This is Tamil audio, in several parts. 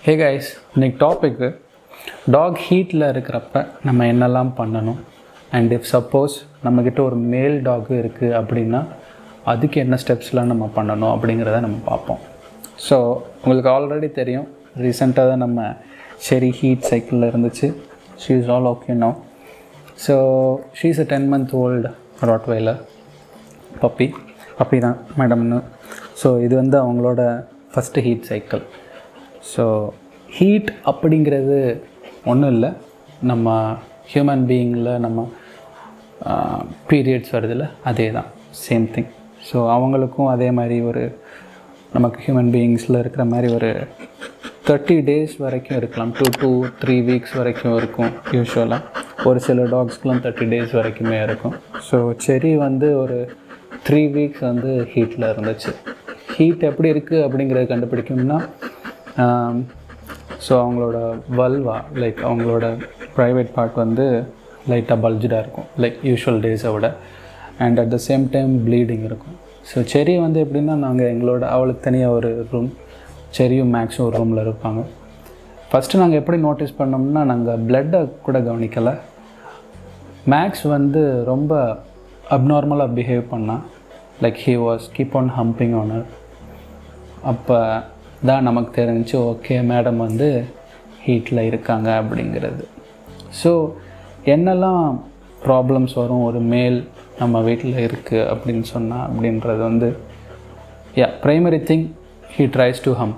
ஹே கைஸ் இன்னைக்கு டாபிக்கு டாக் ஹீட்டில் இருக்கிறப்ப நம்ம என்னெல்லாம் பண்ணணும் அண்ட் இஃப் சப்போஸ் நம்மக்கிட்ட ஒரு மேல் டாக் இருக்குது அப்படின்னா அதுக்கு என்ன ஸ்டெப்ஸ்லாம் நம்ம பண்ணணும் அப்படிங்கிறத நம்ம பார்ப்போம் ஸோ உங்களுக்கு ஆல்ரெடி தெரியும் ரீசெண்டாக தான் நம்ம சரி ஹீட் சைக்கிளில் இருந்துச்சு she is all okay no so she is a ten month old rottweiler puppy puppy தான் மேடம்னு ஸோ இது வந்து அவங்களோட first heat cycle so heat அப்படிங்கிறது ஒன்றும் இல்லை நம்ம ஹியூமன் பீயிங்கில் நம்ம பீரியட்ஸ் வருதுல்ல அதே தான் சேம் திங் ஸோ அவங்களுக்கும் அதே மாதிரி ஒரு நமக்கு ஹியூமன் பீயிங்ஸில் இருக்கிற மாதிரி ஒரு தேர்ட்டி டேஸ் வரைக்கும் இருக்கலாம் டூ டூ த்ரீ வீக்ஸ் வரைக்கும் இருக்கும் யூஸ்வலாக ஒரு சில டாக்ஸ்க்கெலாம் தேர்ட்டி டேஸ் வரைக்குமே இருக்கும் ஸோ செரி வந்து ஒரு த்ரீ வீக்ஸ் வந்து ஹீட்டில் இருந்துச்சு ஹீட் எப்படி இருக்குது அப்படிங்கிறத கண்டுபிடிக்கணும்னா ஸோ அவங்களோட வல்வா லைக் அவங்களோட ப்ரைவேட் பார்ட் வந்து லைட்டாக பல்ஜடாக இருக்கும் லைக் யூஷுவல் டேஸை விட and at the same time bleeding இருக்கும் ஸோ செரி வந்து எப்படின்னா நாங்கள் எங்களோட அவளுக்கு தனியாக ஒரு ரூம் செரியும் மேக்ஸும் ஒரு ரூமில் இருப்பாங்க ஃபஸ்ட்டு நாங்கள் எப்படி நோட்டீஸ் பண்ணோம்னா நாங்கள் பிளட்டை கூட கவனிக்கலை மேக்ஸ் வந்து ரொம்ப அப்நார்மலாக பிஹேவ் பண்ணால் like he was keep on humping owner அப்போ தான் நமக்கு தெரிஞ்சிச்சு ஓகே மேடம் வந்து ஹீட்டில் இருக்காங்க அப்படிங்கிறது ஸோ என்னெல்லாம் ப்ராப்ளம்ஸ் வரும் ஒரு மேல் நம்ம வீட்டில் இருக்குது அப்படின்னு சொன்னால் அப்படின்றது வந்து yeah primary thing he tries to hump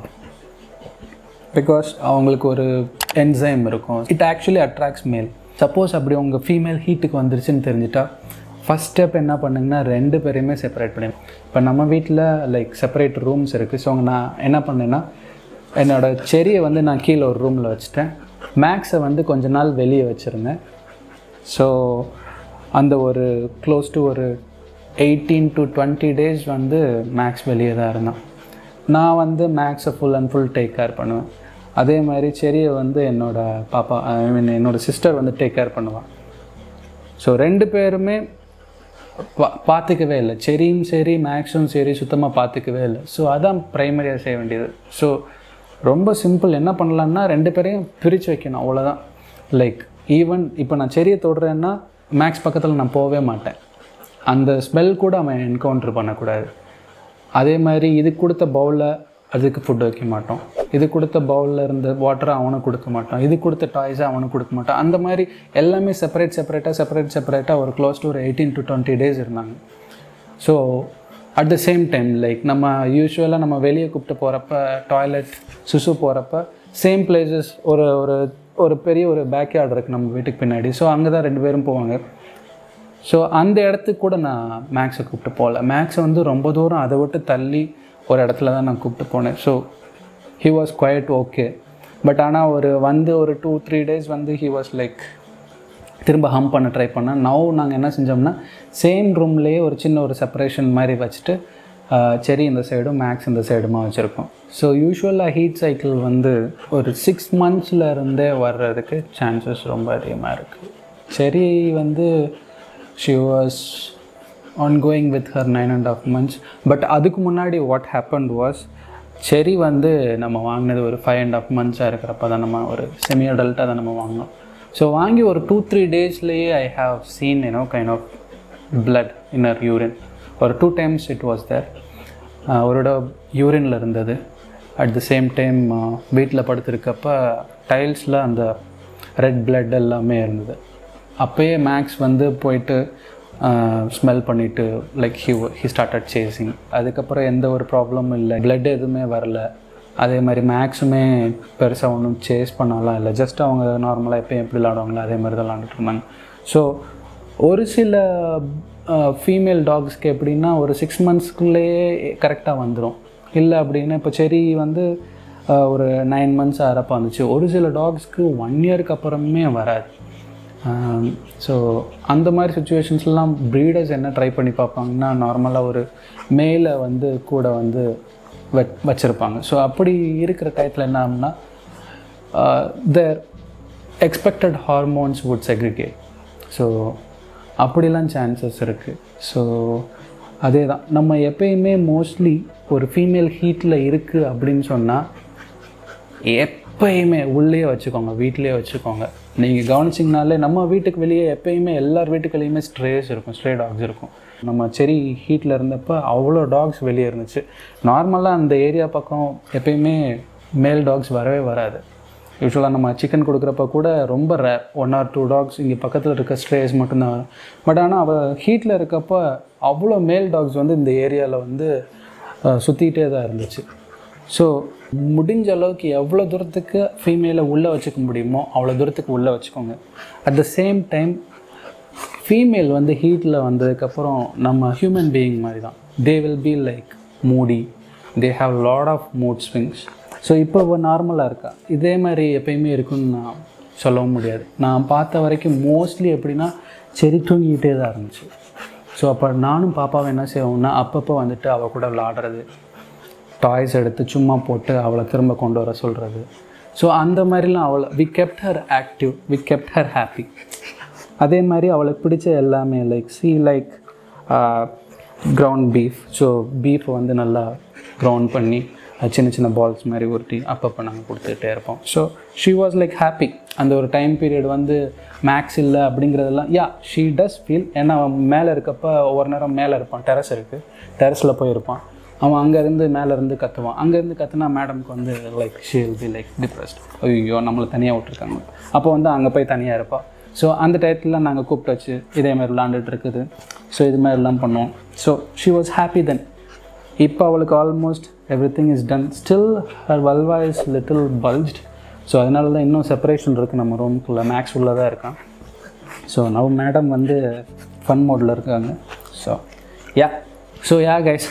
because அவங்களுக்கு ஒரு என்சைம் இருக்கும் it actually attracts male suppose அப்படி உங்கள் ஃபீமேல் ஹீட்டுக்கு வந்துருச்சுன்னு தெரிஞ்சிட்டா ஃபஸ்ட் ஸ்டெப் என்ன பண்ணுங்கன்னா ரெண்டு பேரையுமே செப்பரேட் பண்ணி இப்போ நம்ம வீட்டில் லைக் செப்பரேட் ரூம்ஸ் இருக்குது ஸோ நான் என்ன பண்ணேன்னா என்னோடய செரியை வந்து நான் கீழே ஒரு ரூமில் வச்சுட்டேன் மேக்ஸை வந்து கொஞ்ச நாள் வெளியே வச்சுருந்தேன் ஸோ அந்த ஒரு க்ளோஸ் டு ஒரு எயிட்டீன் டு டுவெண்ட்டி டேஸ் வந்து மேக்ஸ் வெளியே தான் இருந்தான் நான் வந்து மேக்ஸை full and full take care பண்ணுவேன் அதே மாதிரி செரியை வந்து என்னோடய பாப்பா ஐ மீன் என்னோடய சிஸ்டர் வந்து டேக் கேர் பண்ணுவாள் ஸோ ரெண்டு பேருமே பா பார்த்துக்கவே இல்லை செரியும் சரி மேக்ஸும் சரி சுத்தமாக பார்த்துக்கவே இல்லை ஸோ அதான் ப்ரைமரியாக செய்ய வேண்டியது ஸோ ரொம்ப சிம்பிள் என்ன பண்ணலான்னா ரெண்டு பேரையும் பிரித்து வைக்கணும் அவ்வளோதான் லைக் ஈவன் இப்போ நான் செரியை தொடுறேன்னா மேக்ஸ் பக்கத்தில் நான் போகவே மாட்டேன் அந்த ஸ்மெல் கூட அவன் என்கவுண்டர் பண்ணக்கூடாது அதே மாதிரி இது கொடுத்த பவுலில் அதுக்கு ஃபுட் வைக்க மாட்டோம் இது கொடுத்த பவுலில் இருந்த வாட்டரை அவனுக்கு கொடுக்க மாட்டோம் இது கொடுத்த டாய்ஸை அவனுக்கு கொடுக்க மாட்டோம் அந்த மாதிரி எல்லாமே செப்பரேட் செப்பரேட்டாக செப்பரேட் செப்பரேட்டாக ஒரு க்ளோஸ் டு ஒரு எயிட்டீன் டு டுவெண்ட்டி டேஸ் இருந்தாங்க so at the same time like நம்ம யூஸ்வலாக நம்ம வெளியே கூப்பிட்டு போகிறப்ப டாய்லெட் சுசு போகிறப்ப சேம் பிளேசஸ் ஒரு ஒரு ஒரு பெரிய ஒரு பேக்யார்டு இருக்குது நம்ம வீட்டுக்கு பின்னாடி ஸோ அங்கே தான் ரெண்டு பேரும் போவாங்க ஸோ அந்த இடத்துக்கு கூட நான் மேக்ஸை கூப்பிட்டு போகல மேக்ஸை வந்து ரொம்ப தூரம் அதை விட்டு தள்ளி ஒரு இடத்துல தான் நான் கூப்பிட்டு போனேன் so he was quite okay but ஆனால் ஒரு வந்து ஒரு டூ த்ரீ டேஸ் வந்து ஹி வாஸ் லைக் திரும்ப ஹம் பண்ண ட்ரை பண்ணேன் நவ் நாங்கள் என்ன செஞ்சோம்னா சேம் ரூம்லேயே ஒரு சின்ன ஒரு செப்பரேஷன் மாதிரி வச்சுட்டு செரி இந்த சைடும் மேக்ஸ் இந்த சைடுமா வச்சுருக்கோம் ஸோ யூஸ்வலாக ஹீட் சைக்கிள் வந்து ஒரு சிக்ஸ் மந்த்ஸில் இருந்தே வர்றதுக்கு சான்சஸ் ரொம்ப அதிகமாக இருக்குது செரி வந்து she was on going with her nine and half months but அதுக்கு முன்னாடி வாட் ஹேப்பன் வாஸ் செரி வந்து நம்ம வாங்கினது ஒரு ஃபைவ் அண்ட் ஆஃப் மந்த்ஸாக இருக்கிறப்ப தான் நம்ம ஒரு செமி அடல்ட்டாக தான் நம்ம வாங்கினோம் ஸோ வாங்கி ஒரு டூ த்ரீ டேஸ்லேயே I have seen you know kind of blood in her urine ஒரு two times it was there அவரோட யூரினில் இருந்தது அட் த சேம் டைம் வீட்டில் படுத்திருக்கப்ப டைல்ஸில் அந்த ரெட் பிளட் எல்லாமே இருந்தது அப்போயே மேக்ஸ் வந்து போயிட்டு ஸ்மெல் பண்ணிவிட்டு like he he started chasing அதுக்கப்புறம் எந்த ஒரு ப்ராப்ளமும் இல்லை பிளட் எதுவுமே வரல அதே மாதிரி மேக்ஸுமே பெருசாக ஒன்றும் சேஸ் பண்ணலாம் இல்லை ஜஸ்ட் அவங்க நார்மலாக எப்போயும் எப்படி விளாடுவாங்களோ அதே மாதிரி தான் விளாண்டுட்டு இருந்தாங்க ஸோ ஒரு சில ஃபீமேல் டாக்ஸ்க்கு எப்படின்னா ஒரு சிக்ஸ் மந்த்ஸ்க்குள்ளேயே கரெக்டாக வந்துடும் இல்லை அப்படின்னா இப்போ செரி வந்து ஒரு நைன் மந்த்ஸ் ஆகிறப்ப வந்துச்சு ஒரு சில டாக்ஸ்க்கு ஒன் இயருக்கு அப்புறமே வராது ஸோ அந்த மாதிரி சுச்சுவேஷன்ஸ்லாம் ப்ரீடர்ஸ் என்ன ட்ரை பண்ணி பார்ப்பாங்கன்னா நார்மலாக ஒரு மேலே வந்து கூட வந்து வ வச்சுருப்பாங்க ஸோ அப்படி இருக்கிற டயத்தில் என்ன ஆகும்னா there expected hormones would segregate so அப்படிலாம் சான்சஸ் இருக்குது ஸோ அதே தான் நம்ம எப்பயுமே மோஸ்ட்லி ஒரு ஃபீமேல் ஹீட்டில் இருக்குது அப்படின்னு சொன்னால் எப் எப்பயுமே உள்ளேயே வச்சுக்கோங்க வீட்டிலேயே வச்சுக்கோங்க நீங்கள் கவனிச்சிங்கனாலே நம்ம வீட்டுக்கு வெளியே எப்பயுமே எல்லார் வீட்டுக்குள்ளேயுமே ஸ்ட்ரேஸ் இருக்கும் ஸ்ட்ரே டாக்ஸ் இருக்கும் நம்ம செரி ஹீட்டில் இருந்தப்போ அவ்வளோ டாக்ஸ் வெளியே இருந்துச்சு நார்மலாக அந்த ஏரியா பக்கம் எப்பயுமே மேல் டாக்ஸ் வரவே வராது யூஸ்வலாக நம்ம சிக்கன் கொடுக்குறப்ப கூட ரொம்ப rare one or two dogs இங்கே பக்கத்தில் இருக்க ஸ்ட்ரேஸ் மட்டும்தான் வரும் பட் ஆனால் அவள் ஹீட்டில் இருக்கப்போ அவ்வளோ மேல் டாக்ஸ் வந்து இந்த ஏரியாவில் வந்து சுற்றிக்கிட்டே தான் இருந்துச்சு ஸோ முடிஞ்ச அளவுக்கு எவ்வளோ தூரத்துக்கு ஃபீமேலை உள்ளே வச்சுக்க முடியுமோ அவ்வளோ தூரத்துக்கு உள்ளே வச்சுக்கோங்க at the same time female வந்து ஹீட்டில் வந்ததுக்கப்புறம் நம்ம ஹியூமன் பீயிங் மாதிரி தான் they will be like moody they have lot of mood swings so இப்போ நார்மலாக இருக்கா இதே மாதிரி எப்பயுமே இருக்குன்னு நான் சொல்லவும் முடியாது நான் பார்த்த வரைக்கும் மோஸ்ட்லி எப்படின்னா செரி தூங்கிக்கிட்டே தான் இருந்துச்சு ஸோ அப்போ நானும் பாப்பாவை என்ன செய்வோம்னா அப்பப்போ வந்துட்டு அவள் கூட விளாடுறது டாய்ஸ் எடுத்து சும்மா போட்டு அவளை திரும்ப கொண்டு வர சொல்கிறது ஸோ அந்த மாதிரிலாம் அவளை we kept her active we kept her happy அதே மாதிரி அவளுக்கு பிடிச்ச எல்லாமே like see like ground beef so beef வந்து நல்லா கிரவுண்ட் பண்ணி அது சின்ன சின்ன பால்ஸ் மாதிரி உருட்டி அப்பப்போ நாங்கள் கொடுத்துட்டே இருப்போம் so she was like happy அந்த ஒரு டைம் பீரியட் வந்து மேக்ஸ் இல்லை அப்படிங்கிறதெல்லாம் யா ஷீ டஸ் ஃபீல் ஏன்னா அவன் மேலே இருக்கப்போ ஒவ்வொரு நேரம் மேலே இருப்பான் டெரஸ் இருக்குது டெரஸில் போயிருப்பான் அவன் அங்கேருந்து மேலேருந்து கத்துவான் அங்கேருந்து கத்துனா மேடம்க்கு வந்து like she will be like depressed ஐயோ நம்மளை தனியாக விட்ருக்காங்க அப்போ வந்து அங்கே போய் தனியாக இருப்பாள் ஸோ அந்த டயத்தில் நாங்கள் கூப்பிட்டு வச்சு இதே மாதிரி விளாண்டுட்டு இருக்குது ஸோ இது மாதிரிலாம் பண்ணுவோம் so she was happy then இப்போ அவளுக்கு almost every thing is done still her vulva is little bulged so அதனால தான் இன்னும் செப்பரேஷன் இருக்குது நம்ம ரூம்குள்ளே மேக்ஸ் உள்ளே தான் இருக்கான் ஸோ நவ் மேடம் வந்து ஃபன் மோடில் இருக்காங்க so yeah so yeah guys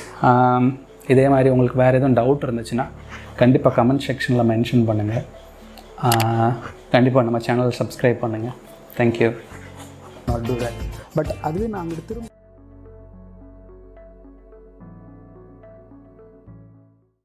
இதே மாதிரி உங்களுக்கு வேறு எதுவும் டவுட் இருந்துச்சுன்னா கண்டிப்பாக கமெண்ட் செக்ஷனில் மென்ஷன் பண்ணுங்கள் கண்டிப்பாக நம்ம சேனல் சப்ஸ்கிரைப் பண்ணுங்கள் thank you not to that but அதுவே நான் அங்கே திரும்ப